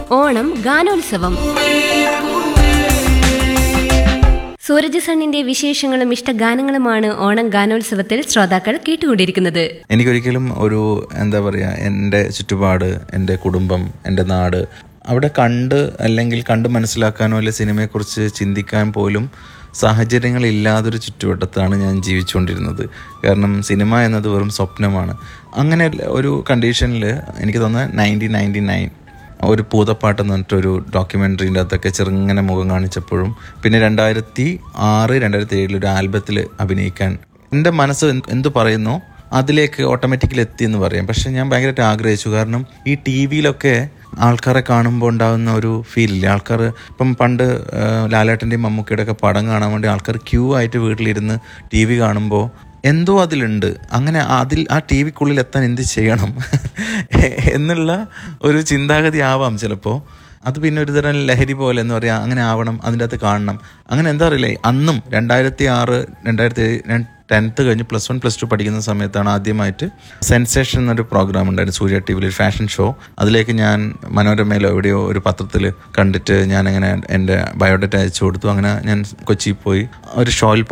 ഓണം ഗാനോത്സവം സൂരജ് സണ്ണിന്റെ വിശേഷങ്ങളും ഇഷ്ടഗാനങ്ങളുമാണ് ഓണം ഗാനോത്സവത്തിൽ ശ്രോതാക്കൾ കേട്ടുകൊണ്ടിരിക്കുന്നത് എനിക്കൊരിക്കലും ഒരു എന്താ പറയുക എൻ്റെ ചുറ്റുപാട് എൻ്റെ കുടുംബം എൻ്റെ നാട് അവിടെ കണ്ട് അല്ലെങ്കിൽ കണ്ട് മനസ്സിലാക്കാനോ അല്ലെ സിനിമയെക്കുറിച്ച് ചിന്തിക്കാൻ പോലും സാഹചര്യങ്ങളില്ലാതൊരു ചുറ്റുവട്ടത്താണ് ഞാൻ ജീവിച്ചുകൊണ്ടിരുന്നത് കാരണം സിനിമ എന്നത് വെറും സ്വപ്നമാണ് അങ്ങനെ ഒരു കണ്ടീഷനിൽ എനിക്ക് തോന്നുന്നത് നയൻറ്റീൻ നയൻറ്റി നയൻ ഒരു പൂതപ്പാട്ട് എന്ന് പറഞ്ഞിട്ടൊരു ഡോക്യുമെൻ്ററീൻ്റെ അകത്തൊക്കെ ചെറുങ്ങനെ മുഖം കാണിച്ചപ്പോഴും പിന്നെ രണ്ടായിരത്തി ആറ് രണ്ടായിരത്തി ഏഴിൽ ഒരു ആൽബത്തിൽ അഭിനയിക്കാൻ എൻ്റെ മനസ്സ് എന്ത് എന്ത് പറയുന്നോ അതിലേക്ക് ഓട്ടോമാറ്റിക്കലി എത്തി എന്ന് പറയാം പക്ഷെ ഞാൻ ഭയങ്കരമായിട്ട് ആഗ്രഹിച്ചു കാരണം ഈ ടി വിയിലൊക്കെ ആൾക്കാരെ കാണുമ്പോൾ ഉണ്ടാകുന്ന ഒരു ഫീലില്ലേ ആൾക്കാർ ഇപ്പം പണ്ട് ആ, ലാലേട്ടൻ്റെയും മമ്മൂക്കയുടെ ഒക്കെ പടം കാണാൻ വേണ്ടി ആൾക്കാർ ക്യൂ ആയിട്ട് വീട്ടിലിരുന്ന് ടി വി കാണുമ്പോൾ എന്തോ അതിലുണ്ട് അങ്ങനെ അതിൽ ആ ടി വിക്കുള്ളിൽ എത്താൻ എന്ത് ചെയ്യണം എന്നുള്ള ഒരു ചിന്താഗതി ആവാം ചിലപ്പോൾ അത് പിന്നെ ഒരു തരം ലഹരി പോലെ എന്ന് പറയാം അങ്ങനെ ആവണം അതിൻ്റെ അകത്ത് കാണണം അങ്ങനെ എന്താ അറിയില്ലേ അന്നും രണ്ടായിരത്തി ആറ് രണ്ടായിരത്തി ഞാൻ ടെൻത്ത് കഴിഞ്ഞ് പ്ലസ് വൺ പ്ലസ് ടു പഠിക്കുന്ന സമയത്താണ് ആദ്യമായിട്ട് സെൻസേഷൻ എന്നൊരു പ്രോഗ്രാം ഉണ്ടായിരുന്നു സൂര്യ ടി വിയിൽ ഒരു ഫാഷൻ ഷോ അതിലേക്ക് ഞാൻ മനോരമയിലോ എവിടെയോ ഒരു പത്രത്തിൽ കണ്ടിട്ട് ഞാൻ അങ്ങനെ എൻ്റെ ബയോഡേറ്റ അയച്ചു കൊടുത്തു അങ്ങനെ ഞാൻ കൊച്ചിയിൽ പോയി ഒരു ഷോയിൽ